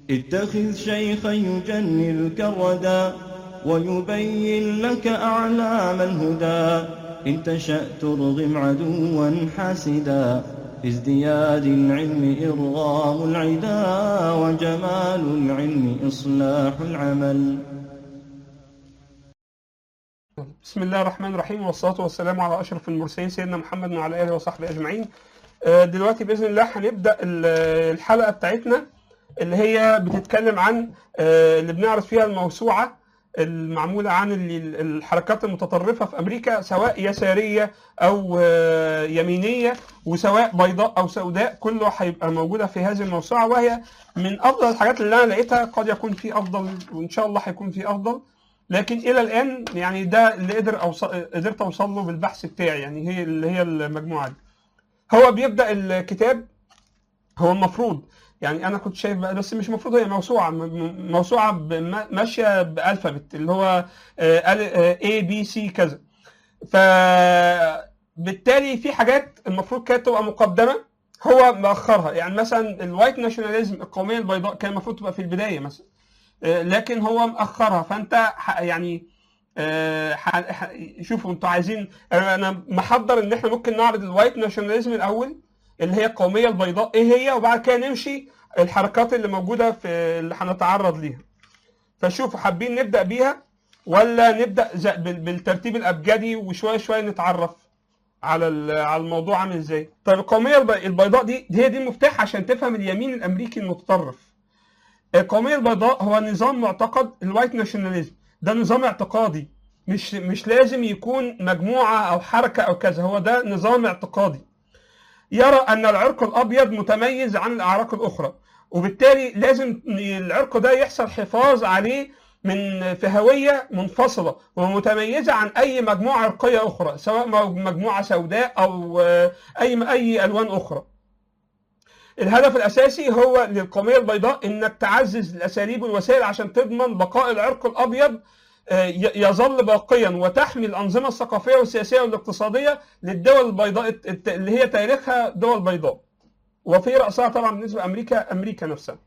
اتخذ شيخا يجنلك الردى ويبين لك أعلام الهدى إن تشأ ترغم عدوا حاسدا في ازدياد العلم إرغام العدا وجمال العلم إصلاح العمل بسم الله الرحمن الرحيم والصلاة والسلام على أشرف المرسلين سيدنا محمد وعلى آله وصحبه أجمعين آه، دلوقتي بإذن الله هنبدأ ال- الحلقة بتاعتنا اللي هي بتتكلم عن آه، اللي بنعرض فيها الموسوعة المعمولة عن ال- الحركات المتطرفة في أمريكا سواء يسارية أو آه، يمينية وسواء بيضاء أو سوداء كله هيبقى موجودة في هذه الموسوعة وهي من أفضل الحاجات اللي أنا لقيتها قد يكون في أفضل وإن شاء الله هيكون في أفضل لكن الى الان يعني ده اللي قدر أوصل قدرت اوصل له بالبحث بتاعي يعني هي اللي هي المجموعه دي هو بيبدا الكتاب هو المفروض يعني انا كنت شايف بقى بس مش المفروض هي موسوعه م- م- موسوعه بم- ماشيه بالفابت اللي هو اي بي سي كذا فبالتالي في حاجات المفروض كانت تبقى مقدمه هو مأخرها يعني مثلا الوايت ناشوناليزم القوميه البيضاء كان المفروض تبقى في البدايه مثلا آه، لكن هو مأخرها فانت ح- يعني آه، ح- ح- شوفوا انتوا عايزين انا أنا محضر ان احنا ممكن نعرض الوايت ناشوناليزم الاول اللي هي القوميه البيضاء ايه هي وبعد كده نمشي الحركات اللي موجوده في اللي هنتعرض ليها فشوفوا حابين نبدا بيها ولا نبدا ز- بال- بالترتيب الابجدي وشويه شويه نتعرف على ال- على الموضوع عامل ازاي طيب القوميه الب- البيضاء دي دي هي دي المفتاح عشان تفهم اليمين الامريكي المتطرف القوميه البيضاء هو نظام معتقد الوايت ناشوناليزم ده نظام اعتقادي مش مش لازم يكون مجموعه او حركه او كذا هو ده نظام اعتقادي يرى ان العرق الابيض متميز عن الاعراق الاخرى وبالتالي لازم العرق ده يحصل حفاظ عليه من في هويه منفصله ومتميزه عن اي مجموعه عرقيه اخرى سواء مجموعه سوداء او اي اي الوان اخرى الهدف الاساسي هو للقوميه البيضاء انك تعزز الاساليب والوسائل عشان تضمن بقاء العرق الابيض آه، ي- يظل باقيا وتحمي الانظمه الثقافيه والسياسيه والاقتصاديه للدول البيضاء الت- الت- اللي هي تاريخها دول بيضاء وفي راسها طبعا بالنسبه لامريكا امريكا نفسها.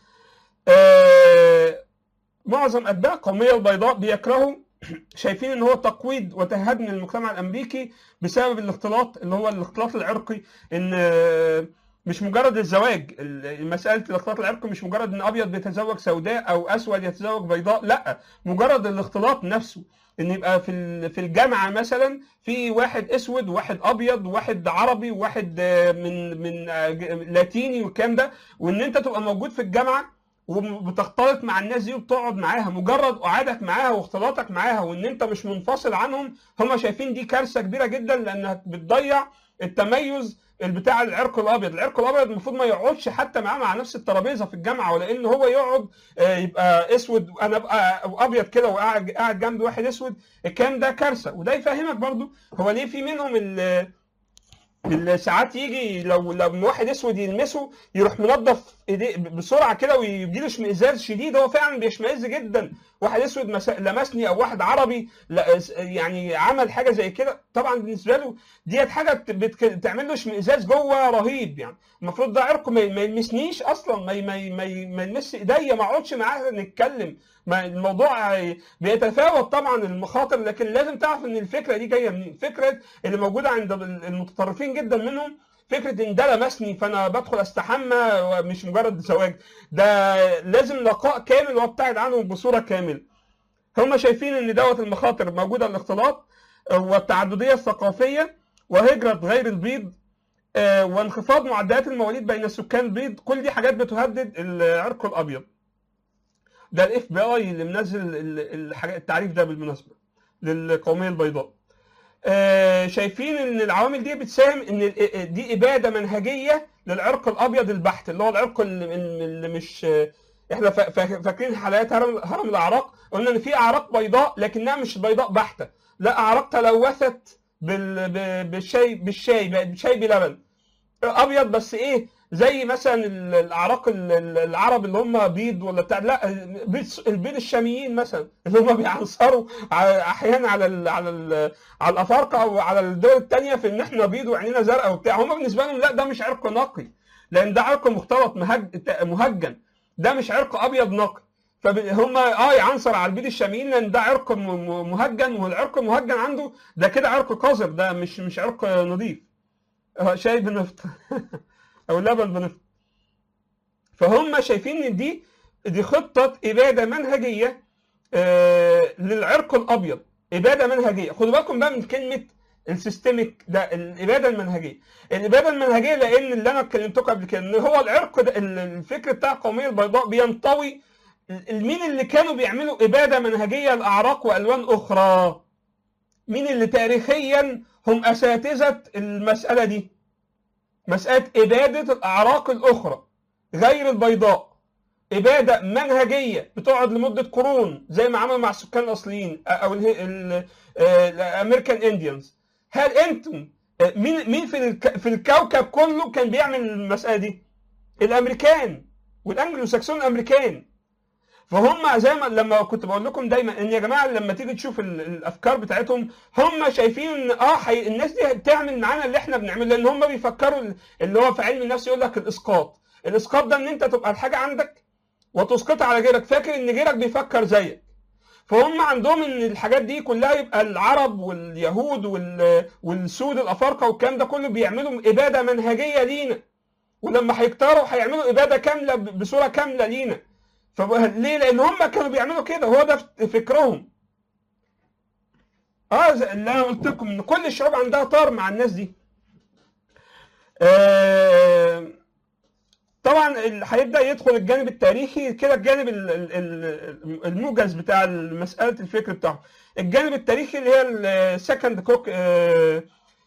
آه، معظم اتباع القوميه البيضاء بيكرهوا شايفين ان هو تقويض وتهدم المجتمع الامريكي بسبب الاختلاط اللي هو الاختلاط العرقي ان آه، مش مجرد الزواج ال- مساله الاختلاط العرقي مش مجرد ان ابيض بيتزوج سوداء او اسود يتزوج بيضاء لا مجرد الاختلاط نفسه ان يبقى في ال- في الجامعه مثلا في واحد اسود وواحد ابيض وواحد عربي وواحد آه، من من آه، ج- لاتيني والكلام ده وان انت تبقى موجود في الجامعه وبتختلط مع الناس دي وبتقعد معاها مجرد قعدك معاها واختلاطك معاها وان انت مش منفصل عنهم هم شايفين دي كارثه كبيره جدا لانها بتضيع التميز بتاع العرق الابيض، العرق الابيض المفروض ما يقعدش حتى معاه مع نفس الترابيزه في الجامعه ولا ان هو يقعد آه، يبقى اسود انا ابقى ابيض كده وقاعد قاعد جنبي واحد اسود الكلام ده كارثه وده يفهمك برضو هو ليه في منهم ال- اللي ساعات يجي لو لو واحد اسود يلمسه يروح منظف ايديه بسرعه كده ويجي له اشمئزاز شديد هو فعلا بيشمئز جدا واحد اسود مس- لمسني او واحد عربي لا- يعني عمل حاجه زي كده طبعا بالنسبه له ديت حاجه بت- بتك- بتعمل له اشمئزاز جوه رهيب يعني المفروض ده عرقه ما ما يلمسنيش اصلا ما ما ما, ما يلمس ايديا ما اقعدش معاه نتكلم ما الموضوع بيتفاوت طبعا المخاطر لكن لازم تعرف ان الفكره دي جايه منين فكره اللي موجوده عند المتطرفين جدا منهم فكره ان ده لمسني فانا بدخل استحمى مش مجرد زواج ده لازم لقاء كامل وابتعد عنهم بصوره كامله هم شايفين ان دوت المخاطر موجوده الاختلاط والتعدديه الثقافيه وهجره غير البيض آه، وانخفاض معدلات المواليد بين السكان البيض كل دي حاجات بتهدد العرق الابيض ده الاف بي اي اللي منزل ال- الحاجات التعريف ده بالمناسبه للقوميه البيضاء آه، شايفين ان العوامل دي بتساهم ان ال- دي اباده منهجيه للعرق الابيض البحت اللي هو العرق اللي, اللي مش احنا فا- فا- فاكرين حلقات هرم هرم الاعراق قلنا ان في اعراق بيضاء لكنها مش بيضاء بحته لا اعراق تلوثت بال... ب- بالشاي بالشاي بالشاي بلبن ابيض بس ايه زي مثلا ال- الاعراق ال- ال- العرب اللي هم بيض ولا بتاع لا البيض البيض الشاميين مثلا اللي هم بيعنصروا على- احيانا على ال على ال على الافارقه او على الدول الثانيه في ان احنا بيض وعينينا زرقاء وبتاع هم بالنسبه لهم لا ده مش عرق نقي لان ده عرق مختلط مهج... مهجن ده مش عرق ابيض نقي فهم اه يعنصر على البيض الشاميين لان ده عرق م- م- مهجن والعرق المهجن عنده ده كده عرق قذر ده مش مش عرق نظيف آه، شاي بنفط او لبن بنفط فهم شايفين ان دي دي خطه اباده منهجيه آه، للعرق الابيض اباده منهجيه خدوا بالكم بقى من كلمه السيستميك ده الاباده المنهجيه الاباده المنهجيه لان اللي انا اتكلمت لكم قبل كده ان هو العرق ده ال- الفكر بتاع القوميه البيضاء بينطوي ال- مين اللي كانوا بيعملوا اباده منهجيه لاعراق والوان اخرى مين اللي تاريخيا هم اساتذه المساله دي مساله اباده الاعراق الاخرى غير البيضاء اباده منهجيه بتقعد لمده قرون زي ما عملوا مع السكان الاصليين او اله- ال- آه، الامريكان انديانز هل انتم آه، مين مين في الك- في الكوكب كله كان بيعمل المساله دي؟ الامريكان والانجلو ساكسون الامريكان فهم زي ما لما كنت بقول لكم دايما ان يا جماعه لما تيجي تشوف ال- الافكار بتاعتهم هم شايفين ان اه حي... الناس دي بتعمل معانا اللي احنا بنعمله لان هم بيفكروا ال- اللي هو في علم النفس يقول لك الاسقاط الاسقاط ده ان انت تبقى الحاجه عندك وتسقطها على غيرك فاكر ان غيرك بيفكر زيك فهم عندهم ان الحاجات دي كلها يبقى العرب واليهود وال... والسود الافارقه والكلام ده كله بيعملوا اباده منهجيه لينا ولما هيكتروا هيعملوا اباده كامله ب- بصوره كامله لينا فب... ليه؟ لان هم كانوا بيعملوا كده هو ده فكرهم اه زي اللي انا قلت لكم ان كل الشعوب عندها طار مع الناس دي آه طبعا ال- هيبدا يدخل الجانب التاريخي كده الجانب ال- ال- ال- الموجز بتاع مساله الفكر بتاعهم الجانب التاريخي اللي هي السكند كوك آه،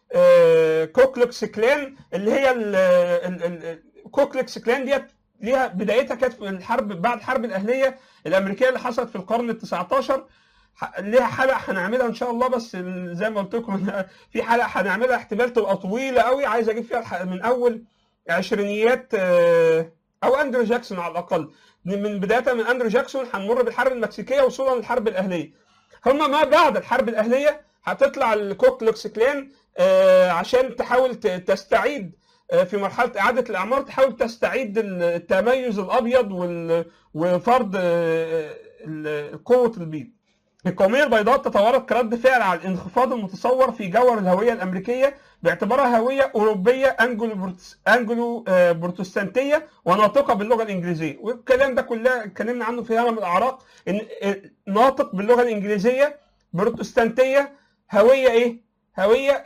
آه، كوكلوكس كلان اللي هي ال- ال- ال- كوكلوكس كلان ديت ليها بدايتها كانت في الحرب بعد الحرب الاهليه الامريكيه اللي حصلت في القرن ال 19 ح- ليها حلقه هنعملها ان شاء الله بس ال- زي ما قلت لكم في حلقه هنعملها احتمال تبقى طويله قوي عايز اجيب فيها الح- من اول عشرينيات آه، او اندرو جاكسون على الاقل من بدايه من اندرو جاكسون هنمر بالحرب المكسيكيه وصولا للحرب الاهليه هم ما بعد الحرب الاهليه هتطلع الكوكلوكس كلان آه، عشان تحاول ت- تستعيد آه، في مرحله اعاده الاعمار تحاول تستعيد التميز الابيض وال- وفرض آه، ال- قوه البيض القوميه البيضاء تطورت كرد فعل على الانخفاض المتصور في جوهر الهويه الامريكيه باعتبارها هويه اوروبيه انجلو بروتس- انجلو آه، بروتستانتيه وناطقه باللغه الانجليزيه والكلام ده كلها اتكلمنا عنه في هرم الاعراق ان آه، ناطق باللغه الانجليزيه بروتستانتيه هويه ايه؟ هويه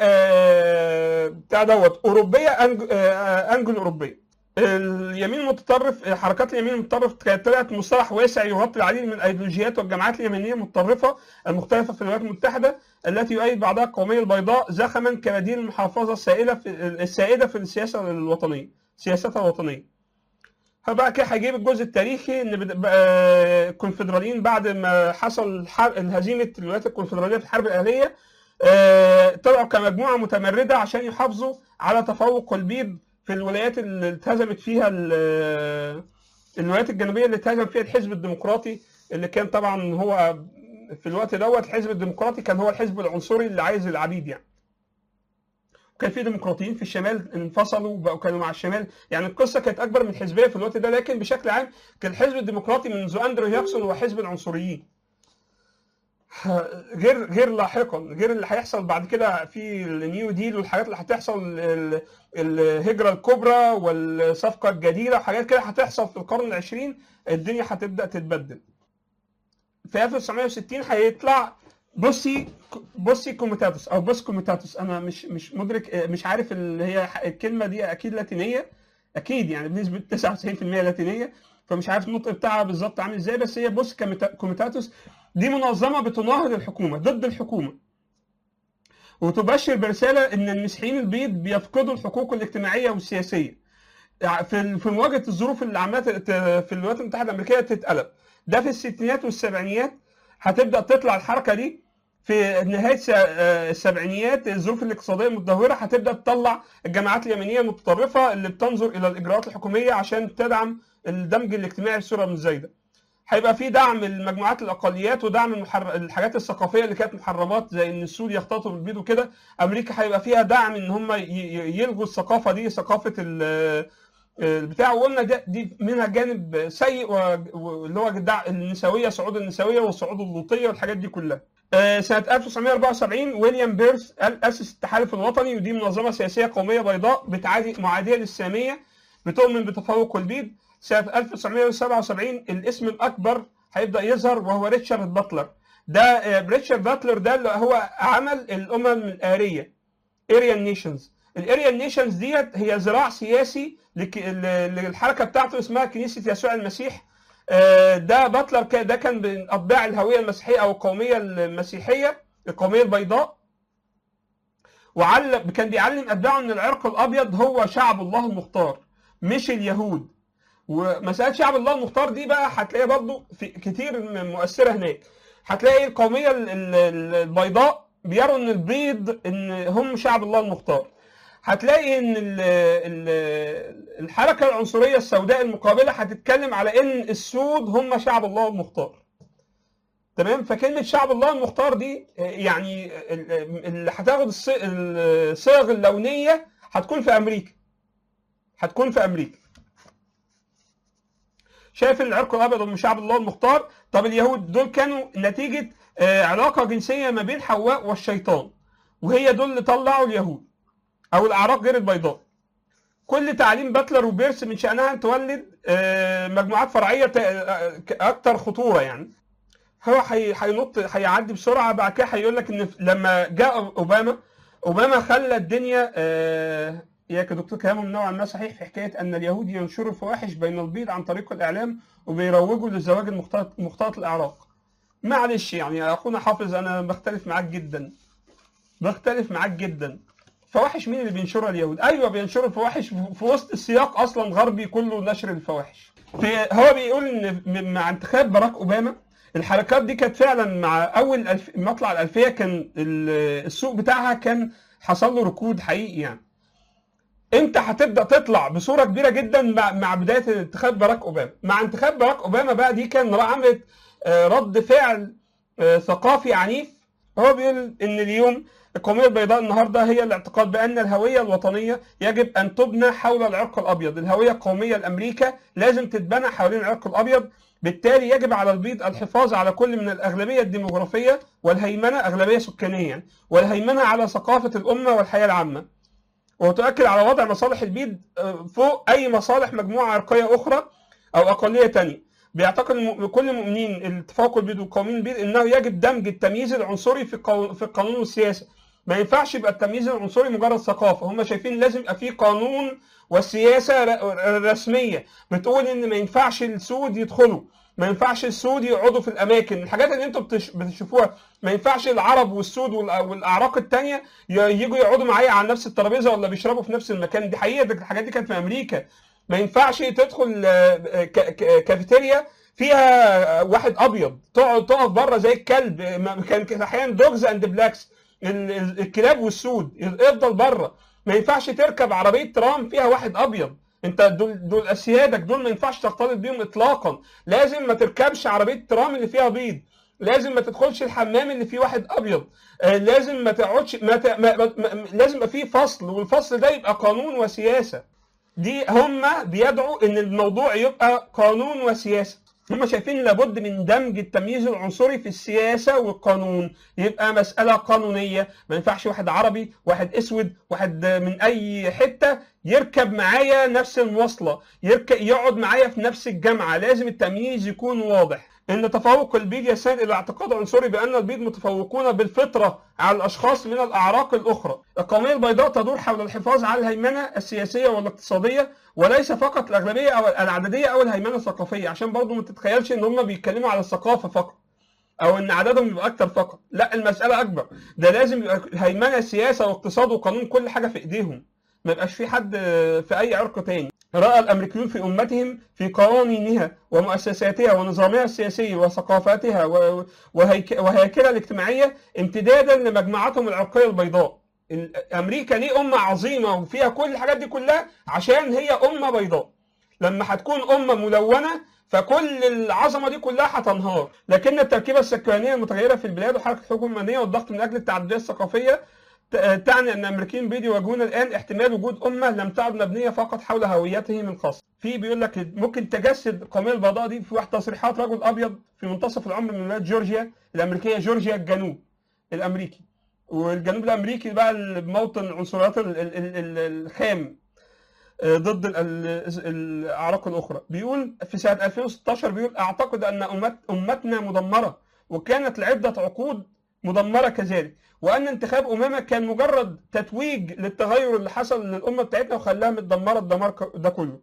آه، بتاع دوت اوروبيه أنج- آه، انجلو اوروبيه اليمين المتطرف حركات اليمين المتطرف كانت طلعت مصطلح واسع يغطي العديد من الايديولوجيات والجماعات اليمينيه المتطرفه المختلفه في الولايات المتحده التي يؤيد بعضها القوميه البيضاء زخما كبديل المحافظه السائله في السائده في السياسه الوطنيه سياستها الوطنيه فبقى كده هيجيب الجزء التاريخي ان بد- بقى الكونفدراليين بعد ما حصل الحرب هزيمه الولايات الكونفدراليه في الحرب الاهليه آه، طلعوا كمجموعه متمرده عشان يحافظوا على تفوق البيض في الولايات اللي اتهزمت فيها ال- الولايات الجنوبيه اللي اتهزم فيها الحزب الديمقراطي اللي كان طبعا هو في الوقت دوت الحزب الديمقراطي كان هو الحزب العنصري اللي عايز العبيد يعني وكان في ديمقراطيين في الشمال انفصلوا بقوا كانوا مع الشمال يعني القصه كانت اكبر من حزبيه في الوقت ده لكن بشكل عام كان الحزب الديمقراطي منذ اندرو جاكسون هو حزب العنصريين غير غير لاحقا غير اللي هيحصل بعد كده في النيو ديل والحاجات اللي هتحصل ال- الهجره الكبرى والصفقه الجديده وحاجات كده هتحصل في القرن العشرين الدنيا هتبدا تتبدل في 1960 هيطلع بوسي بوسي كوميتاتوس او بوس كوميتاتوس انا مش مش مدرك مش عارف اللي هي الكلمه دي اكيد لاتينيه اكيد يعني بنسبه 99% لاتينيه فمش عارف النطق بتاعها بالظبط عامل ازاي بس هي بوس كوميتا- كوميتاتوس دي منظمه بتناهض الحكومه ضد الحكومه وتبشر برساله ان المسيحيين البيض بيفقدوا الحقوق الاجتماعيه والسياسيه في في مواجهه الظروف اللي عماله ت- في الولايات المتحده الامريكيه تتقلب ده في الستينات والسبعينيات هتبدا تطلع الحركه دي في نهايه س- آه، السبعينيات الظروف الاقتصاديه المتدهوره هتبدا تطلع الجماعات اليمينيه المتطرفه اللي بتنظر الى الاجراءات الحكوميه عشان تدعم الدمج الاجتماعي بصوره مش زايده. هيبقى في دعم المجموعات الاقليات ودعم المحر... الحاجات الثقافيه اللي كانت محرمات زي ان السود يختلطوا بالبيض وكده امريكا هيبقى فيها دعم ان هم ي... ي- يلغوا الثقافه دي ثقافه ال... بتاع وقلنا ده دي منها جانب سيء واللي هو النسويه صعود النسويه والصعود اللوطيه والحاجات دي كلها. سنه 1974 ويليام بيرث اسس التحالف الوطني ودي منظمه سياسيه قوميه بيضاء بتعادي معاديه للساميه بتؤمن بتفوق البيض. سنه 1977 الاسم الاكبر هيبدا يظهر وهو ريتشارد باتلر. ده ريتشارد باتلر ده اللي هو عمل الامم الاريه اريان نيشنز. الاريان نيشنز ديت هي ذراع سياسي للحركه بتاعته اسمها كنيسه يسوع المسيح ده باتلر ده كان من اتباع الهويه المسيحيه او القوميه المسيحيه القوميه البيضاء وعلم كان بيعلم اتباعه ان العرق الابيض هو شعب الله المختار مش اليهود ومساله شعب الله المختار دي بقى هتلاقيها برضو في كتير مؤثره هناك هتلاقي القوميه البيضاء بيروا ان البيض ان هم شعب الله المختار هتلاقي ان الحركه العنصريه السوداء المقابله هتتكلم على ان السود هم شعب الله المختار تمام فكلمه شعب الله المختار دي يعني اللي هتاخد الصيغ اللونيه هتكون في امريكا هتكون في امريكا شايف العرق الابيض هم شعب الله المختار طب اليهود دول كانوا نتيجه علاقه جنسيه ما بين حواء والشيطان وهي دول اللي طلعوا اليهود او الاعراق غير البيضاء كل تعليم باتلر وبيرس من شانها ان تولد مجموعات فرعيه اكثر خطوره يعني هو هينط هيعدي بسرعه بعد كده هيقول لك ان لما جاء اوباما اوباما خلى الدنيا يا دكتور كلامه نوعا ما صحيح في حكايه ان اليهود ينشروا الفواحش بين البيض عن طريق الاعلام وبيروجوا للزواج المختلط مختلط الاعراق معلش يعني اخونا حافظ انا بختلف معاك جدا بختلف معاك جدا فواحش مين اللي بينشرها اليهود؟ ايوه بينشروا الفواحش في وسط السياق اصلا غربي كله نشر الفواحش. هو بيقول ان مع انتخاب باراك اوباما الحركات دي كانت فعلا مع اول الف... مطلع الالفيه كان السوق بتاعها كان حصل له ركود حقيقي يعني. انت هتبدا تطلع بصوره كبيره جدا مع, مع بدايه انتخاب باراك اوباما، مع انتخاب باراك اوباما بقى دي كان عملت رد فعل ثقافي عنيف هو بيقول ان اليوم القوميه البيضاء النهارده هي الاعتقاد بان الهويه الوطنيه يجب ان تبنى حول العرق الابيض، الهويه القوميه لامريكا لازم تتبنى حوالين العرق الابيض، بالتالي يجب على البيض الحفاظ على كل من الاغلبيه الديموغرافيه والهيمنه اغلبيه سكانيه والهيمنه على ثقافه الامه والحياه العامه. وتؤكد على وضع مصالح البيض فوق اي مصالح مجموعه عرقيه اخرى او اقليه ثانيه. بيعتقد كل المؤمنين التفوق البيض والقوميين البيض انه يجب دمج التمييز العنصري في في القانون والسياسه ما ينفعش يبقى التمييز العنصري مجرد ثقافه هم شايفين لازم يبقى في قانون والسياسه رسميه بتقول ان ما ينفعش السود يدخلوا ما ينفعش السود يقعدوا في الاماكن الحاجات اللي انتم بتشوفوها ما ينفعش العرب والسود والاعراق الثانيه يجوا يقعدوا معايا على نفس الترابيزه ولا بيشربوا في نفس المكان دي حقيقه الحاجات دي كانت في امريكا ما ينفعش تدخل كافيتيريا فيها واحد ابيض تقعد تقف بره زي الكلب كان احيانا دوجز اند بلاكس الكلاب والسود افضل بره ما ينفعش تركب عربيه ترام فيها واحد ابيض انت دول دول اسيادك دول ما ينفعش تختلط بيهم اطلاقا لازم ما تركبش عربيه ترام اللي فيها بيض لازم ما تدخلش الحمام اللي فيه واحد ابيض آه لازم ما تقعدش ما, ت... ما... ما... ما... لازم يبقى فيه فصل والفصل ده يبقى قانون وسياسه دي هم بيدعوا ان الموضوع يبقى قانون وسياسه هم شايفين لابد من دمج التمييز العنصري في السياسه والقانون يبقى مساله قانونيه ما ينفعش واحد عربي واحد اسود واحد من اي حته يركب معايا نفس المواصله يركب يقعد معايا في نفس الجامعه لازم التمييز يكون واضح ان تفوق البيض يستند الى اعتقاد عنصري بان البيض متفوقون بالفطره على الاشخاص من الاعراق الاخرى. القوميه البيضاء تدور حول الحفاظ على الهيمنه السياسيه والاقتصاديه وليس فقط الاغلبيه او العدديه او الهيمنه الثقافيه عشان برضه ما تتخيلش ان هم بيتكلموا على الثقافه فقط. او ان عددهم يبقى اكتر فقط، لا المساله اكبر، ده لازم يبقى الهيمنه سياسه واقتصاد وقانون كل حاجه في ايديهم. ما يبقاش في حد في اي عرق تاني. رأى الأمريكيون في أمتهم في قوانينها ومؤسساتها ونظامها السياسي وثقافتها وهيكلها الاجتماعية امتدادا لمجموعتهم العرقية البيضاء أمريكا ليه أمة عظيمة وفيها كل الحاجات دي كلها عشان هي أمة بيضاء لما هتكون أمة ملونة فكل العظمه دي كلها هتنهار لكن التركيبه السكانيه المتغيره في البلاد وحركه الحكم المدنيه والضغط من اجل التعدديه الثقافيه ت- تعني ان الامريكيين بيواجهون الان احتمال وجود امه لم تعد مبنيه فقط حول هويتهم الخاصه. في بيقول لك ممكن تجسد القوميه البيضاء دي في واحد تصريحات رجل ابيض في منتصف العمر من ولايه جورجيا الامريكيه جورجيا الجنوب الامريكي. والجنوب الامريكي بقى موطن العنصريات ال- ال- ال- ال- الخام آه، ضد ال- ال- الاعراق الاخرى بيقول في سنه 2016 بيقول اعتقد ان أمت امتنا مدمره وكانت لعده عقود مدمره كذلك وان انتخاب امامه كان مجرد تتويج للتغير اللي حصل للامه بتاعتنا وخلاها متدمره الدمار ك- ده كله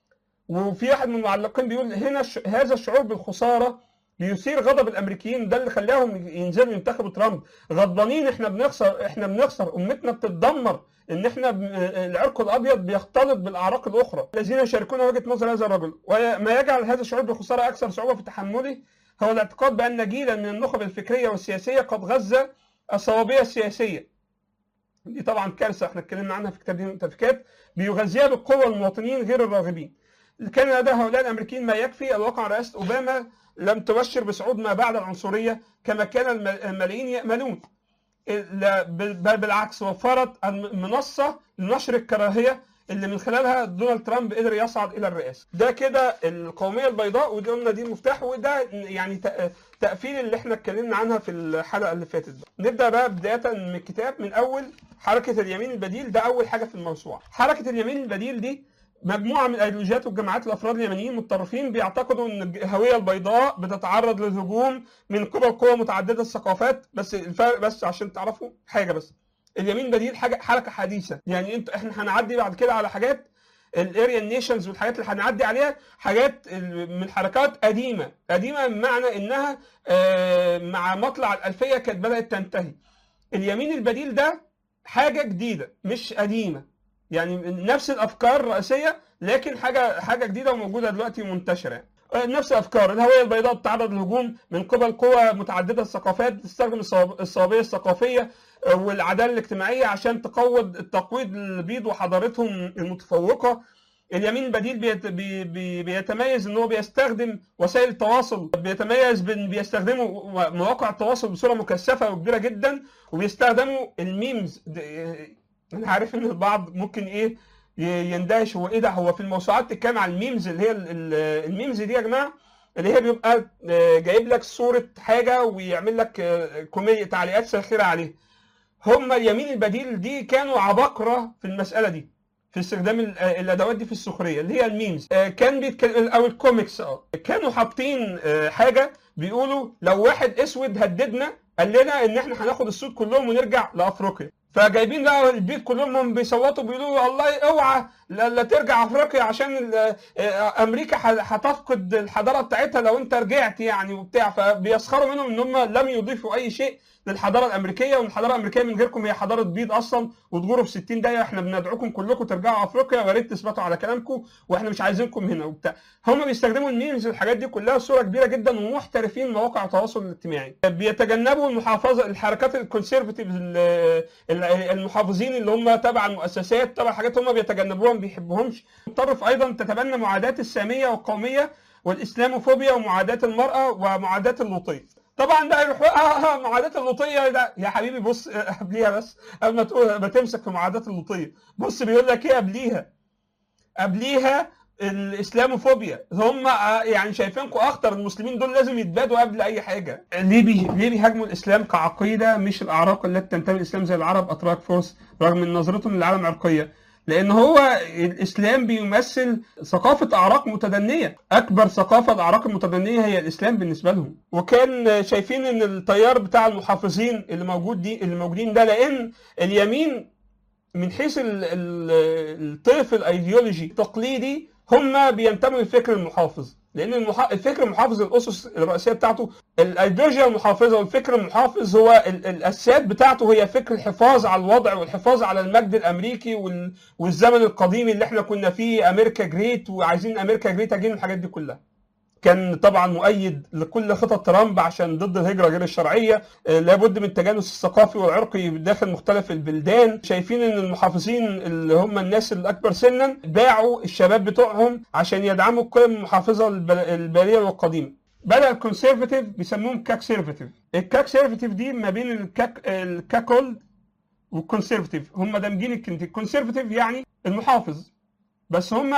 وفي واحد من المعلقين بيقول هنا ش... هذا الشعور بالخساره بيثير غضب الامريكيين ده اللي خلاهم ينزلوا ينتخبوا ترامب غضبانين احنا بنخسر احنا بنخسر امتنا بتتدمر ان احنا ب- العرق الابيض بيختلط بالاعراق الاخرى الذين يشاركون وجهه نظر هذا الرجل وما يجعل هذا الشعور بالخساره اكثر صعوبه في تحمله هو الاعتقاد بان جيلا من النخب الفكريه والسياسيه قد غذى الصوابيه السياسيه دي طبعا كارثه احنا اتكلمنا عنها في كتاب دين المتفكات بيغذيها بالقوه المواطنين غير الراغبين كان لدى هؤلاء الامريكيين ما يكفي الواقع رئاسه اوباما لم تبشر بصعود ما بعد العنصريه كما كان الم- الملايين ياملون لا، بل بل بالعكس وفرت منصه لنشر الكراهيه اللي من خلالها دونالد ترامب قدر يصعد الى الرئاسه ده كده القوميه البيضاء ودي قلنا دي المفتاح وده يعني تق- تقفيل اللي احنا اتكلمنا عنها في الحلقه اللي فاتت بقى. نبدا بقى بدايه من الكتاب من اول حركه اليمين البديل ده اول حاجه في الموسوعه حركه اليمين البديل دي مجموعه من الايديولوجيات والجماعات الافراد اليمنيين متطرفين بيعتقدوا ان الهويه البيضاء بتتعرض للهجوم من قبل قوى متعدده الثقافات بس الفرق بس عشان تعرفوا حاجه بس اليمين بديل حاجه حركه حديثه يعني انت احنا هنعدي بعد كده على حاجات الاريان نيشنز والحاجات اللي هنعدي عليها حاجات ال- من حركات قديمه قديمه بمعنى انها آه، مع مطلع الالفيه كانت بدات تنتهي اليمين البديل ده حاجه جديده مش قديمه يعني نفس الافكار الرئيسيه لكن حاجه حاجه جديده وموجوده دلوقتي ومنتشره يعني. آه، نفس الافكار الهويه البيضاء بتتعرض للهجوم من قبل قوى متعدده الثقافات تستخدم الصواب- الصوابيه الثقافيه آه، والعداله الاجتماعيه عشان تقوض التقويض البيض وحضارتهم المتفوقه اليمين البديل بيت بي بي بيتميز ان هو بيستخدم وسائل التواصل بيتميز بان بيستخدموا مواقع التواصل بصوره مكثفه وكبيره جدا وبيستخدموا الميمز د- انا عارف ان البعض ممكن ايه ي- يندهش هو ايه ده هو في الموسوعات بتتكلم على الميمز اللي هي ال- ال- الميمز دي يا جماعه اللي هي بيبقى آه، جايب لك صوره حاجه ويعمل لك آه، كوميديا تعليقات ساخره عليها هم اليمين البديل دي كانوا عباقره في المساله دي في استخدام ال- آه، الادوات دي في السخريه اللي هي الميمز آه، كان بيتكلم او الكوميكس اه كانوا حاطين آه، حاجه بيقولوا لو واحد اسود هددنا قال لنا ان احنا هناخد السود كلهم ونرجع لافريقيا فجايبين بقى البيت كلهم هم بيصوتوا بيقولوا الله اوعى لا, لا ترجع افريقيا عشان ال- آه، امريكا ح- هتفقد الحضاره بتاعتها لو انت رجعت يعني وبتاع فبيسخروا منهم ان هم لم يضيفوا اي شيء للحضاره الامريكيه والحضاره الامريكيه من غيركم هي حضاره بيض اصلا وتجوروا في 60 دقيقه احنا بندعوكم كلكم ترجعوا افريقيا ويا ريت تثبتوا على كلامكم واحنا مش عايزينكم هنا وبتاع هم بيستخدموا الميمز والحاجات دي كلها بصوره كبيره جدا ومحترفين مواقع التواصل الاجتماعي بيتجنبوا المحافظه الحركات الكونسرفتيف ال- ال- المحافظين اللي هم تبع المؤسسات تبع حاجات هم بيتجنبوها ما بيحبوهمش المتطرف ايضا تتبنى معاداه الساميه والقوميه والاسلاموفوبيا ومعاداه المراه ومعاداه اللوطيه طبعا ده يروح آه آه معاداه اللوطيه ده يا حبيبي بص آه، قبليها بس قبل ما تقول ما تمسك في معاداه اللوطيه بص بيقول لك ايه قبليها قبليها الاسلاموفوبيا هم آه، يعني شايفينكم اخطر المسلمين دول لازم يتبادوا قبل اي حاجه ليه بي... ليه بيهاجموا الاسلام كعقيده مش الاعراق التي تنتمي للاسلام زي العرب اتراك فرس رغم من نظرتهم للعالم عرقيه لان هو الاسلام بيمثل ثقافه اعراق متدنيه اكبر ثقافه الاعراق المتدنيه هي الاسلام بالنسبه لهم وكان شايفين ان التيار بتاع المحافظين اللي موجود دي اللي موجودين ده لان اليمين من حيث ال- ال- الطيف الايديولوجي التقليدي هم بينتموا للفكر المحافظ لان المحا... الفكر المحافظ الاسس الرئيسيه بتاعته الايديولوجيا المحافظه والفكر المحافظ هو ال... الاساسيات بتاعته هي فكر الحفاظ على الوضع والحفاظ على المجد الامريكي وال... والزمن القديم اللي احنا كنا فيه امريكا جريت وعايزين امريكا جريت اجين الحاجات دي كلها كان طبعا مؤيد لكل خطط ترامب عشان ضد الهجره غير الشرعيه آه، لابد من التجانس الثقافي والعرقي داخل مختلف البلدان شايفين ان المحافظين اللي هم الناس الاكبر سنا باعوا الشباب بتوعهم عشان يدعموا القيم المحافظه الب- الباليه والقديمه بدا الكونسرفتيف بيسموهم كاكسيرفتيف الكاكسيرفتيف دي ما بين الكاك الكاكولد والكونسرفتيف هم دامجين الكلمتين الكونسرفتيف يعني المحافظ بس هم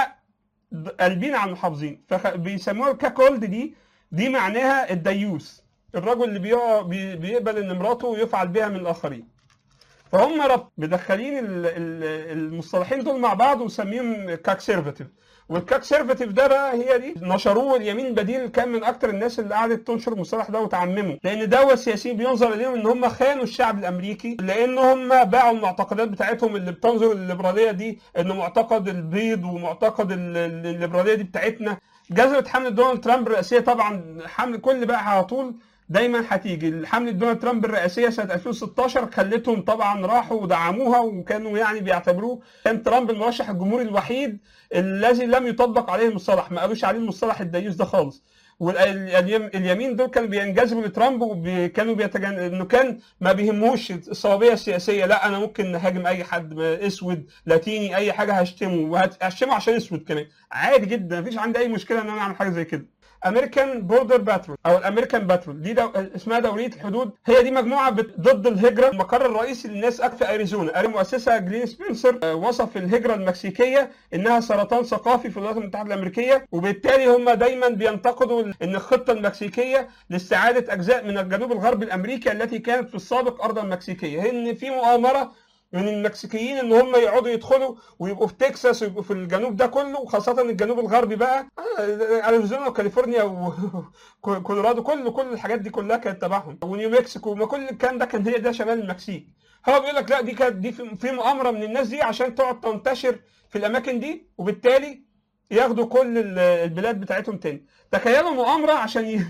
قلبين على المحافظين فبيسموها كاكولد دي دي معناها الديوث الرجل اللي بيقع بي- بيقبل ان مراته يفعل بها من الاخرين فهم رب مدخلين ال- ال- المصطلحين دول مع بعض وسميهم كاكسيرفاتيف والكاكسيرفاتيف ده بقى هي دي نشروه اليمين البديل كان من اكتر الناس اللي قعدت تنشر المصطلح ده وتعممه لان ده السياسيين بينظر اليهم ان هم خانوا الشعب الامريكي لان هم باعوا المعتقدات بتاعتهم اللي بتنظر الليبراليه دي انه معتقد البيض ومعتقد ال- ال- الليبراليه دي بتاعتنا جذبت حمله دونالد ترامب الرئاسيه طبعا حمل كل بقى على طول دايما هتيجي حمله دونالد ترامب الرئاسيه سنه 2016 خلتهم طبعا راحوا ودعموها وكانوا يعني بيعتبروه كان ترامب المرشح الجمهوري الوحيد الذي لم يطبق عليه المصطلح ما قالوش عليه المصطلح الديوث ده خالص واليمين دول كانوا بينجذبوا لترامب وكانوا بيتجن... انه كان ما بيهموش الصوابيه السياسيه لا انا ممكن نهاجم اي حد اسود لاتيني اي حاجه هشتمه وهشتمه عشان اسود كمان عادي جدا مفيش عندي اي مشكله ان انا اعمل حاجه زي كده امريكان بوردر باترول او الامريكان باترول دي دو... اسمها دوريه الحدود هي دي مجموعه بت... ضد الهجره المقر الرئيسي للناس في اريزونا مؤسسها جلين سبنسر آه، وصف الهجره المكسيكيه انها سرطان ثقافي في الولايات المتحده الامريكيه وبالتالي هم دايما بينتقدوا ان الخطه المكسيكيه لاستعاده اجزاء من الجنوب الغربي الامريكي التي كانت في السابق ارضا مكسيكيه ان في مؤامره من المكسيكيين ان هم يقعدوا يدخلوا ويبقوا في تكساس ويبقوا في الجنوب ده كله وخاصه الجنوب الغربي بقى آه، اريزونا وكاليفورنيا وكولورادو كل كل الحاجات دي كلها كانت تبعهم ونيو مكسيكو ما كل الكلام ده كان هي ده شمال المكسيك هو بيقول لك لا دي كانت دي في في مؤامره من الناس دي عشان تقعد تنتشر في الاماكن دي وبالتالي ياخدوا كل ال- البلاد بتاعتهم تاني تخيلوا مؤامره عشان ي...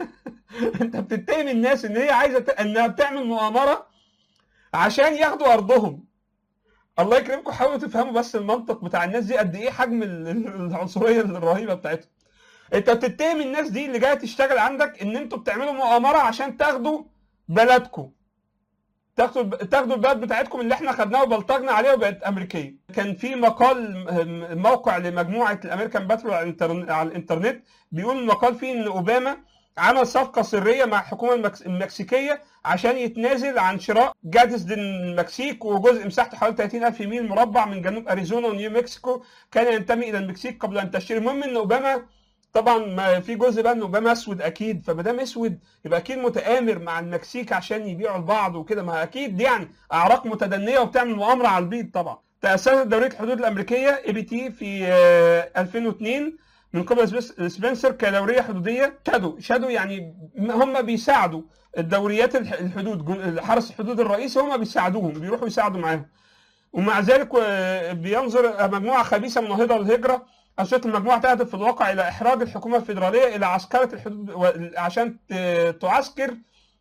انت بتتهم الناس ان هي عايزه ت... انها بتعمل مؤامره عشان ياخدوا ارضهم الله يكرمكم حاولوا تفهموا بس المنطق بتاع الناس دي قد ايه حجم ال- ال- العنصريه الرهيبه بتاعتهم انت بتتهم الناس دي اللي جايه تشتغل عندك ان انتوا بتعملوا مؤامره عشان تاخدوا بلدكم تاخدوا تاخدوا البلد بتاعتكم اللي احنا خدناها وبلطجنا عليها وبقت امريكيه كان في مقال م- موقع لمجموعه الامريكان باترول على الإنترن- على الانترنت بيقول المقال فيه ان اوباما عمل صفقه سريه مع الحكومه المكس- المكسيكيه عشان يتنازل عن شراء جادز المكسيك وجزء مساحته حوالي 30000 ميل مربع من جنوب اريزونا ونيو مكسيكو كان ينتمي الى المكسيك قبل ان تشتري المهم ان اوباما طبعا ما في جزء بقى ان اوباما اسود اكيد فما دام اسود يبقى اكيد متآمر مع المكسيك عشان يبيعوا لبعض وكده ما اكيد دي يعني اعراق متدنيه وبتعمل مؤامره على البيض طبعا تأسست دورية الحدود الأمريكية اي بي تي في آه، 2002 من قبل سبيس- سبنسر كدورية حدودية شادو شادو يعني هم بيساعدوا الدوريات الح- الحدود جن- حرس الحدود الرئيسي هم بيساعدوهم بيروحوا يساعدوا معاهم ومع ذلك آه، بينظر مجموعة خبيثة مناهضة للهجرة أنشطة المجموعة تهدف في الواقع إلى إحراج الحكومة الفيدرالية إلى عسكرة الحدود و- عشان ت- تعسكر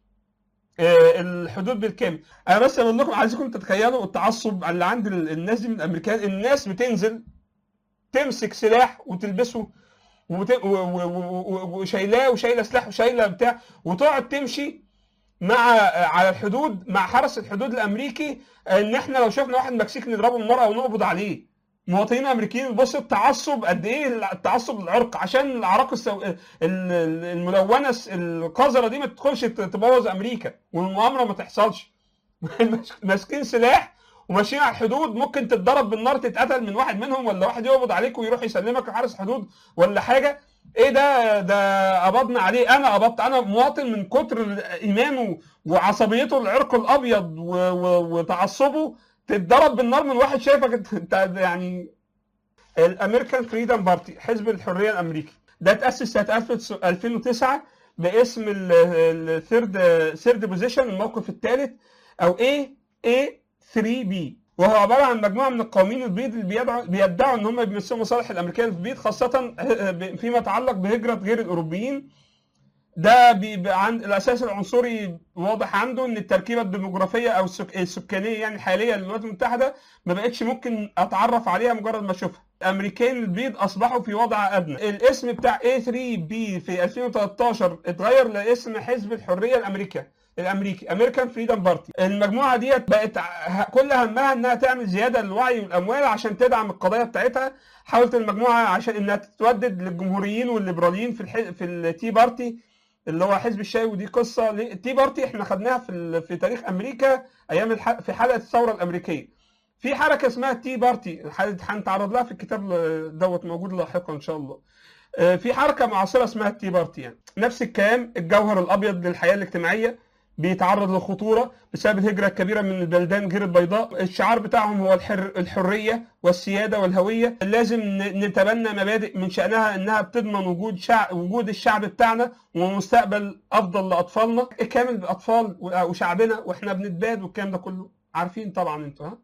آه، الحدود بالكامل انا بس بقول لكم عايزكم تتخيلوا التعصب اللي عند ال- الناس دي من الامريكان الناس بتنزل تمسك سلاح وتلبسه وت- و- و- و- و- وشايلاه وشايله سلاح وشايله بتاع وتقعد تمشي مع على الحدود مع حرس الحدود الامريكي ان احنا لو شفنا واحد مكسيكي نضربه بالنار او نقبض عليه مواطنين امريكيين بصوا التعصب قد ايه التعصب العرق عشان الاعراق السو... ال- ال- الملونه القذره دي ما تدخلش ت- تبوظ امريكا والمؤامره ما تحصلش ماسكين سلاح وماشيين على الحدود ممكن تتضرب بالنار تتقتل من واحد منهم ولا واحد يقبض عليك ويروح يسلمك لحارس حدود ولا حاجه ايه ده ده قبضنا عليه انا قبضت انا مواطن من كتر ايمانه وعصبيته العرق الابيض و... و... وتعصبه تتضرب بالنار من واحد شايفك انت انت يعني الامريكان فريدم بارتي حزب الحريه الامريكي ده تاسس سنه 2009 باسم الثيرد ثيرد بوزيشن الموقف الثالث او اي اي 3 بي وهو عباره عن مجموعه من القوميين البيض اللي بيدعوا بيدعوا ان هم بيمثلوا مصالح الامريكان البيض خاصه فيما يتعلق بهجره غير الاوروبيين ده بيبقى عند الاساس العنصري واضح عنده ان التركيبه الديموغرافيه او السك... السكانيه يعني الحاليه للولايات المتحده ما بقتش ممكن اتعرف عليها مجرد ما اشوفها الامريكان البيض اصبحوا في وضع ادنى الاسم بتاع A3B في 2013 اتغير لاسم حزب الحريه الامريكي الامريكي امريكان فريدم بارتي المجموعه ديت بقت ه- كل همها انها تعمل زياده للوعي والاموال عشان تدعم القضايا بتاعتها حاولت المجموعه عشان انها تتودد للجمهوريين والليبراليين في الح... في التي بارتي اللي هو حزب الشاي ودي قصه ليه- التي بارتي احنا خدناها في ال- في تاريخ امريكا ايام الح... في حلقه الثوره الامريكيه في حركه اسمها التي بارتي الح- هنتعرض لها في الكتاب دوت موجود لاحقا ان شاء الله آه، في حركه معاصره اسمها التي بارتي يعني نفس الكلام الجوهر الابيض للحياه الاجتماعيه بيتعرض لخطوره بسبب الهجره الكبيره من البلدان غير البيضاء الشعار بتاعهم هو الحر الحريه والسياده والهويه لازم ن- نتبنى مبادئ من شانها انها بتضمن وجود شعب وجود الشعب بتاعنا ومستقبل افضل لاطفالنا كامل باطفال وشعبنا واحنا بنتباد والكلام ده كله عارفين طبعا انتوا ها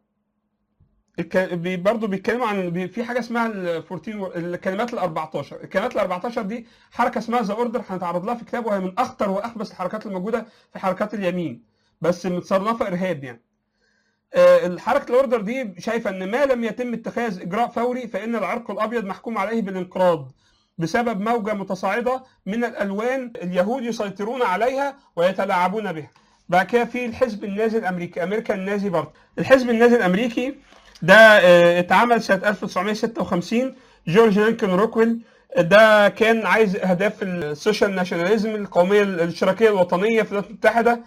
الك... بي- برضه بيتكلموا عن بي... في حاجه اسمها ال 14 و- الكلمات ال 14 الكلمات ال 14 دي حركه اسمها ذا اوردر هنتعرض لها في كتاب وهي من اخطر واخبث الحركات الموجوده في حركات اليمين بس متصنفه ارهاب يعني آه، الحركه الاوردر دي شايفه ان ما لم يتم اتخاذ اجراء فوري فان العرق الابيض محكوم عليه بالانقراض بسبب موجه متصاعده من الالوان اليهود يسيطرون عليها ويتلاعبون بها بعد كده في الحزب النازي الامريكي امريكان نازي بارتي الحزب النازي الامريكي ده آه، اتعمل سنه 1956 جورج لينكولن روكويل ده كان عايز اهداف السوشيال ناشوناليزم القوميه الاشتراكيه الوطنيه في الولايات المتحده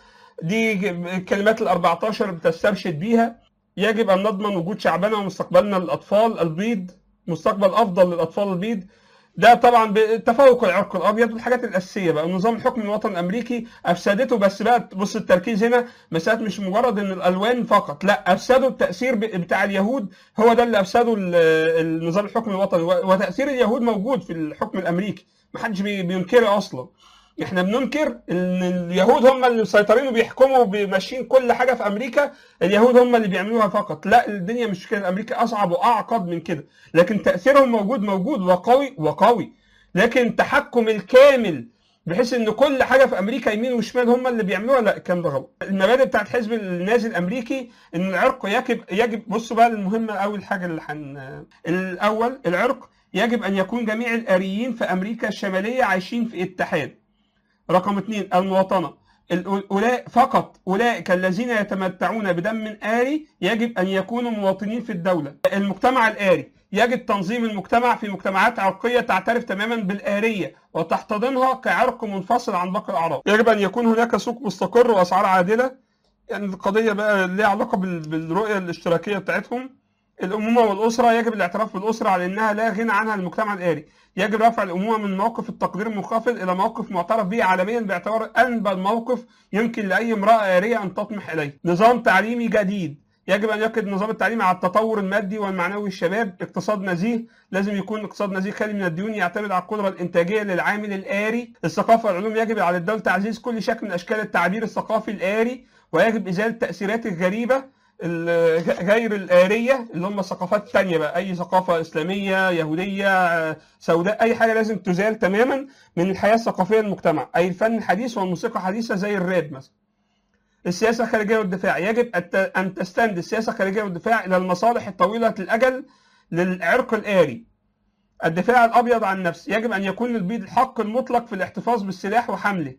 دي الكلمات ال 14 بتسترشد بيها يجب ان نضمن وجود شعبنا ومستقبلنا للاطفال البيض مستقبل افضل للاطفال البيض ده طبعا بتفوق العرق الابيض والحاجات الاساسيه بقى نظام الحكم الوطني الامريكي افسدته بس بقى بص التركيز هنا مساله مش مجرد ان الالوان فقط لا افسدوا التاثير ب- بتاع اليهود هو ده اللي افسدوا ال- النظام الحكم الوطني و- وتاثير اليهود موجود في الحكم الامريكي محدش بي- بينكره اصلا احنا بننكر ان اليهود هم اللي مسيطرين وبيحكموا وماشيين كل حاجه في امريكا اليهود هم اللي بيعملوها فقط لا الدنيا مش كده امريكا اصعب واعقد من كده لكن تاثيرهم موجود موجود وقوي وقوي لكن التحكم الكامل بحيث ان كل حاجه في امريكا يمين وشمال هم اللي بيعملوها لا الكلام ده غلط المبادئ بتاعت حزب النازي الامريكي ان العرق يجب يجب بصوا بقى المهمه اول حاجه اللي حن الاول العرق يجب ان يكون جميع الاريين في امريكا الشماليه عايشين في اتحاد رقم اثنين المواطنة الأول- أولا- فقط أولئك الذين يتمتعون بدم آري يجب أن يكونوا مواطنين في الدولة المجتمع الآري يجب تنظيم المجتمع في مجتمعات عرقية تعترف تماما بالآرية وتحتضنها كعرق منفصل عن باقي الأعراق يجب أن يكون هناك سوق مستقر وأسعار عادلة يعني القضية بقى ليها علاقة بال- بالرؤية الاشتراكية بتاعتهم الأمومة والأسرة يجب الاعتراف بالأسرة على أنها لا غنى عنها المجتمع الآري يجب رفع الأمومة من موقف التقدير المنخفض إلى موقف معترف به عالميا باعتبار أنبل موقف يمكن لأي امرأة آرية أن تطمح إليه نظام تعليمي جديد يجب أن يقد النظام التعليمي على التطور المادي والمعنوي للشباب اقتصاد نزيه لازم يكون اقتصاد نزيه خالي من الديون يعتمد على القدرة الإنتاجية للعامل الآري الثقافة والعلوم يجب على الدولة تعزيز كل شكل من أشكال التعبير الثقافي الآري ويجب إزالة التأثيرات الغريبة ال- غير الآرية اللي هم الثقافات التانية بقى أي ثقافة إسلامية يهودية آه، سوداء أي حاجة لازم تزال تماما من الحياة الثقافية للمجتمع أي الفن الحديث والموسيقى الحديثة زي الراب مثلا السياسة الخارجية والدفاع يجب الت- أن تستند السياسة الخارجية والدفاع إلى المصالح الطويلة الأجل للعرق الآري الدفاع الأبيض عن النفس يجب أن يكون للبيض الحق المطلق في الاحتفاظ بالسلاح وحمله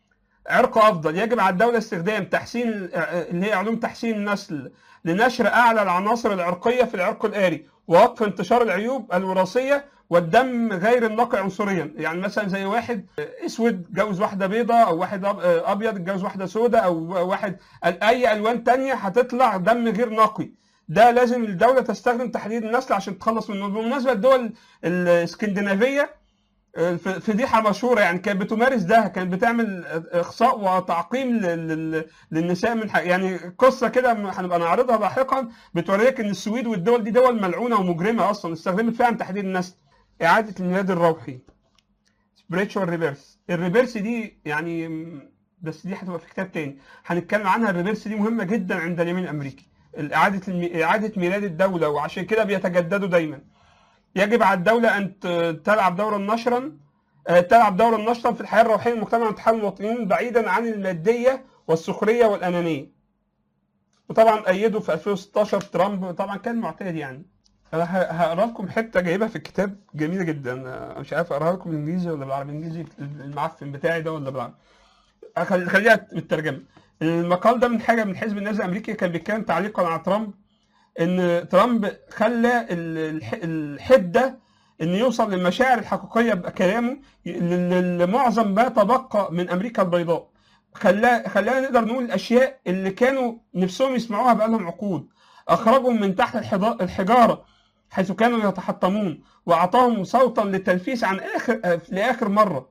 عرق افضل يجب على الدوله استخدام تحسين اللي هي علوم تحسين النسل لنشر اعلى العناصر العرقيه في العرق الآري ووقف انتشار العيوب الوراثيه والدم غير النقي عنصريا يعني مثلا زي واحد اسود جوز واحده بيضاء او واحد أب- ابيض اتجوز واحده سوداء او واحد اي الوان تانية هتطلع دم غير نقي ده لازم الدوله تستخدم تحديد النسل عشان تتخلص منه بالمناسبه الدول الاسكندنافيه ف- فضيحه مشهوره يعني كانت بتمارس ده كانت بتعمل اخصاء وتعقيم لل- لل- للنساء من حق يعني قصه كده م- هنبقى نعرضها لاحقا بتوريك ان السويد والدول دي دول ملعونه ومجرمه اصلا استخدمت فعلا تحديد النسل اعاده الميلاد الروحي spiritual ريفيرس الريفيرس دي يعني م- بس دي هتبقى في كتاب تاني هنتكلم عنها الريفيرس دي مهمه جدا عند اليمين الامريكي اعاده الم... اعاده ميلاد الدوله وعشان كده بيتجددوا دايما يجب على الدولة أن ت- تلعب دورا نشرا آه، تلعب دورا نشطا في الحياة الروحية للمجتمع وتحمل المواطنين بعيدا عن المادية والسخرية والأنانية. وطبعا أيده في 2016 ترامب طبعا كان معتاد يعني. أنا ه- هقرا لكم حتة جايبها في الكتاب جميلة جدا آه، مش عارف أقراها لكم بالإنجليزي ولا بالعربي الإنجليزي المعفن بتاعي ده ولا بالعربي. أخل- خليها بالترجمة. المقال ده من حاجة من حزب النازي الأمريكي كان بيتكلم تعليقا على ترامب ان ترامب خلى ال- الح- الحده ان يوصل للمشاعر الحقيقيه بكلامه لمعظم ما تبقى من امريكا البيضاء خلا خلانا نقدر نقول الاشياء اللي كانوا نفسهم يسمعوها بقالهم عقود اخرجهم من تحت الحضا- الحجاره حيث كانوا يتحطمون واعطاهم صوتا للتنفيس عن اخر لاخر مره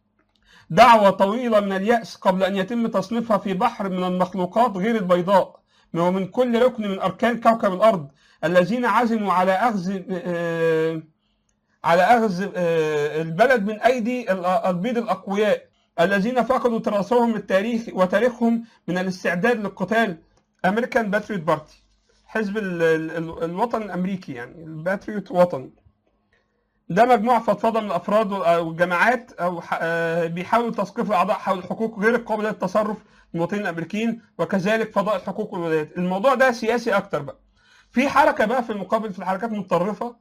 دعوه طويله من الياس قبل ان يتم تصنيفها في بحر من المخلوقات غير البيضاء ومن كل ركن من اركان كوكب الارض الذين عزموا على اخذ آه، على اخذ آه، البلد من ايدي ال- البيض الاقوياء الذين فقدوا تراثهم التاريخي وتاريخهم من الاستعداد للقتال امريكان باتريوت بارتي حزب ال- ال- ال- الوطن الامريكي يعني الباتريوت وطني ده مجموعه فضفاضه من الافراد والجماعات او ح- آه، بيحاولوا تثقيف الاعضاء حول الحقوق غير القابله للتصرف المواطنين الامريكيين وكذلك فضاء الحقوق والولايات الموضوع ده سياسي اكتر بقى في حركه بقى في المقابل في الحركات المتطرفه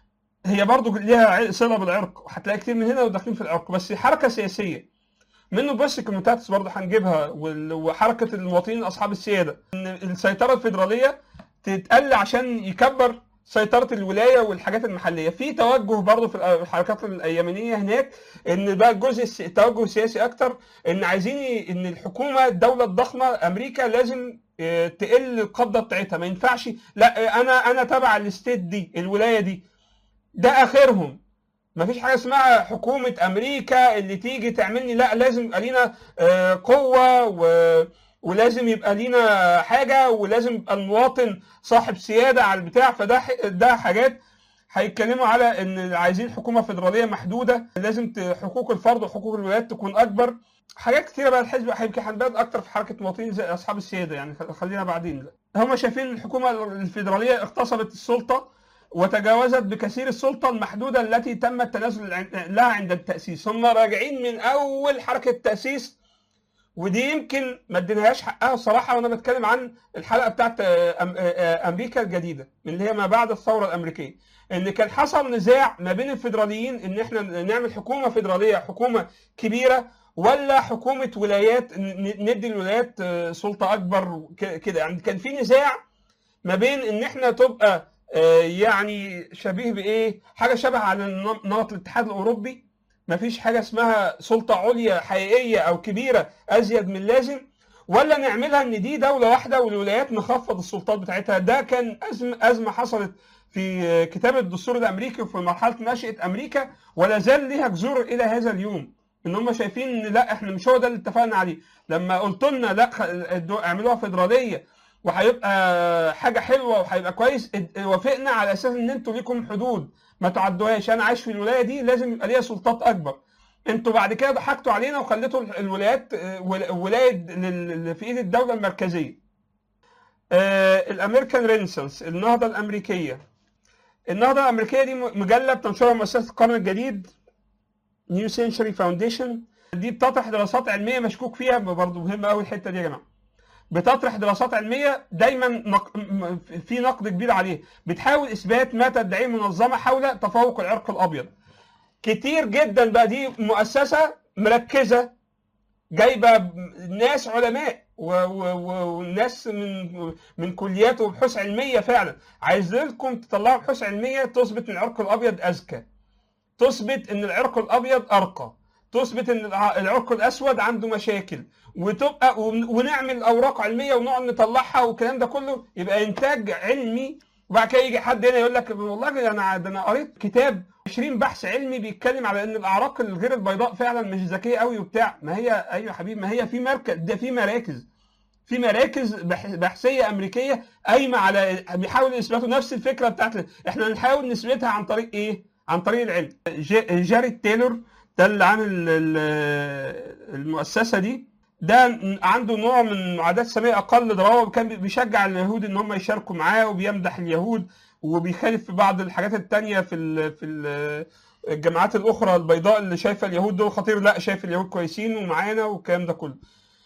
هي برضو ليها ع- صله بالعرق وهتلاقي كتير من هنا وداخلين في العرق بس حركه سياسيه منه بس كوميتاتس برضه هنجيبها وال- وحركه المواطنين اصحاب السياده ان السيطره الفدراليه تتقل عشان يكبر سيطره الولايه والحاجات المحليه في توجه برضه في الحركات اليمنيه هناك ان بقى الجزء الس- التوجه السياسي اكتر ان عايزين ي- ان الحكومه الدوله الضخمه امريكا لازم آه، تقل القبضه بتاعتها ما ينفعش لا آه، انا انا تبع الستيت دي الولايه دي ده اخرهم مفيش حاجه اسمها حكومه امريكا اللي تيجي تعملني لا لازم يبقى لينا آه، قوه و... ولازم يبقى لينا حاجه ولازم يبقى المواطن صاحب سياده على البتاع فده ح- ده حاجات هيتكلموا على ان عايزين حكومه فيدراليه محدوده لازم ت- حقوق الفرد وحقوق الولايات تكون اكبر حاجات كتيره بقى الحزب هيمكن هنبان اكتر في حركه مواطنين زي اصحاب السياده يعني خ- خلينا بعدين هم شايفين الحكومه الفيدراليه اغتصبت السلطه وتجاوزت بكثير السلطه المحدوده التي تم التنازل عن- لها عند التاسيس هم راجعين من اول حركه تاسيس ودي يمكن ما اديناهاش حقها الصراحه وانا بتكلم عن الحلقه بتاعت آه، أم- آه، آه، امريكا الجديده اللي هي ما بعد الثوره الامريكيه ان كان حصل نزاع ما بين الفيدراليين ان احنا نعمل حكومه فيدراليه حكومه كبيره ولا حكومه ولايات ن- ندي الولايات آه، سلطه اكبر ك- كده يعني كان في نزاع ما بين ان احنا تبقى آه، يعني شبيه بايه حاجه شبه على النم- نمط الاتحاد الاوروبي ما فيش حاجه اسمها سلطه عليا حقيقيه او كبيره ازيد من اللازم ولا نعملها ان دي دوله واحده والولايات نخفض السلطات بتاعتها ده كان ازمه ازمه حصلت في كتابه الدستور الامريكي وفي مرحله نشاه امريكا ولا زال ليها جذور الى هذا اليوم ان هم شايفين ان لا احنا مش هو ده اللي اتفقنا عليه لما قلت لنا لا خ- الدو- اعملوها فيدراليه وهيبقى حاجه حلوه وهيبقى كويس اد- وافقنا على اساس ان انتوا ليكم حدود ما تعدوهاش انا عايش في الولايه دي لازم يبقى ليها سلطات اكبر انتوا بعد كده ضحكتوا علينا وخليتوا الولايات آه، ولا- ولايه لل- في ايد الدوله المركزيه آه، الامريكان رينيسانس النهضه الامريكيه النهضه الامريكيه دي مجله بتنشرها مؤسسه القرن الجديد نيو سنشري فاونديشن دي بتطرح دراسات علميه مشكوك فيها برضه مهمه قوي الحته دي يا جماعه بتطرح دراسات علميه دايما نق... م- في نقد كبير عليه بتحاول اثبات ما تدعيه منظمه حول تفوق العرق الابيض كتير جدا بقى دي مؤسسه مركزه جايبه ناس علماء و- و- و- وناس من من كليات وبحوث علميه فعلا عايز لكم تطلعوا بحوث علميه تثبت ان العرق الابيض اذكى تثبت ان العرق الابيض ارقى تثبت ان الع- العرق الاسود عنده مشاكل وتبقى ون- ونعمل اوراق علميه ونقعد نطلعها والكلام ده كله يبقى انتاج علمي وبعد كده يجي حد هنا يقول لك والله انا ده انا قريت كتاب 20 بحث علمي بيتكلم على ان الاعراق الغير البيضاء فعلا مش ذكيه قوي وبتاع ما هي ايوه يا حبيبي ما هي في مركز ده في مراكز في مراكز بح- بحثيه امريكيه قايمه على بيحاولوا يثبتوا نفس الفكره بتاعت احنا نحاول نثبتها عن طريق ايه؟ عن طريق العلم. ج- جاريد تايلور ده اللي عامل ال- المؤسسه دي ده عنده نوع من عادات ساميه اقل ضراوه وكان بيشجع اليهود ان هم يشاركوا معاه وبيمدح اليهود وبيخالف في بعض الحاجات التانية في ال في ال الجامعات الاخرى البيضاء اللي شايفه اليهود دول خطير لا شايف اليهود كويسين ومعانا والكلام ده كله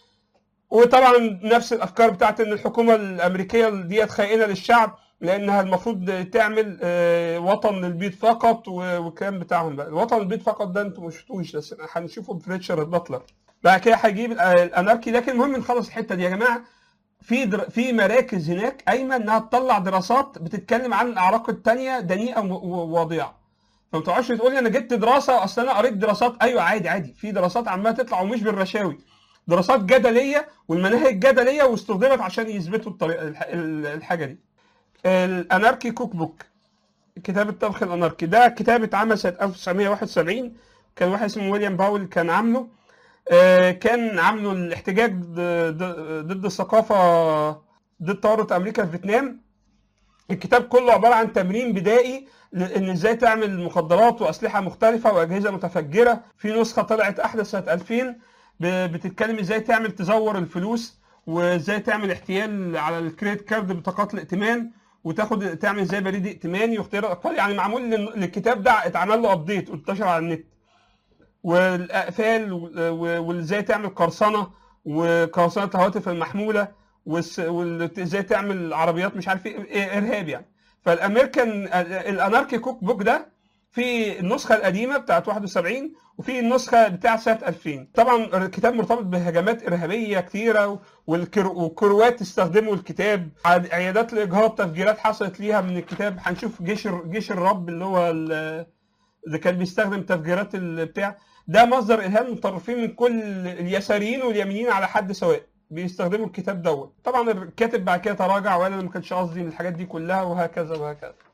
وطبعا نفس الافكار بتاعت ان الحكومه الامريكيه ديت خائنه للشعب لانها المفروض تعمل آه، وطن للبيض فقط و- والكلام بتاعهم بقى الوطن البيض فقط ده انتوا مش شفتوش بس هنشوفه في ريتشارد باتلر بعد كده هيجيب ال- الاناركي لكن المهم نخلص الحته دي يا جماعه في در... في مراكز هناك قايمه انها تطلع دراسات بتتكلم عن الاعراق التانية دنيئه و- و- وواضعه فما تقعدش تقول لي انا جبت دراسه اصل انا قريت دراسات ايوه عادي عادي في دراسات عماله تطلع ومش بالرشاوي دراسات جدليه والمناهج جدليه واستخدمت عشان يثبتوا الطريقه الح- الحاجه دي الاناركي كوك بوك كتاب الطبخ الاناركي ده كتاب اتعمل سنه 1971 كان واحد اسمه ويليام باول كان عامله آه، كان عامله الاحتجاج ضد ضد الثقافه ضد ثوره امريكا في فيتنام الكتاب كله عباره عن تمرين بدائي ان ازاي تعمل مخدرات واسلحه مختلفه واجهزه متفجره في نسخه طلعت احدث سنه 2000 ب- بتتكلم ازاي تعمل تزور الفلوس وازاي تعمل احتيال على الكريدت كارد بطاقات الائتمان وتاخد تعمل زي بريد ائتماني واختيار الاقوال يعني معمول لل- للكتاب ده اتعمل له ابديت وانتشر على النت والاقفال و- و- وازاي تعمل قرصنه وقرصنه الهواتف المحموله وازاي تعمل عربيات مش عارف ايه إيه، ارهاب يعني فالامريكان الاناركي كوك بوك ده في النسخه القديمه بتاعت 71 وفي النسخه بتاعت سنه 2000 طبعا الكتاب مرتبط بهجمات ارهابيه كثيره والكر- والكروات استخدموا الكتاب عاد- عيادات الاجهاض تفجيرات حصلت ليها من الكتاب هنشوف جيش ال- جيش الرب اللي هو ال- اللي كان بيستخدم تفجيرات البتاع ده مصدر الهام متطرفين من كل اليساريين واليمينيين على حد سواء بيستخدموا الكتاب دوت طبعا الكاتب بعد كده تراجع وقال انا ما كانش قصدي من الحاجات دي كلها وهكذا وهكذا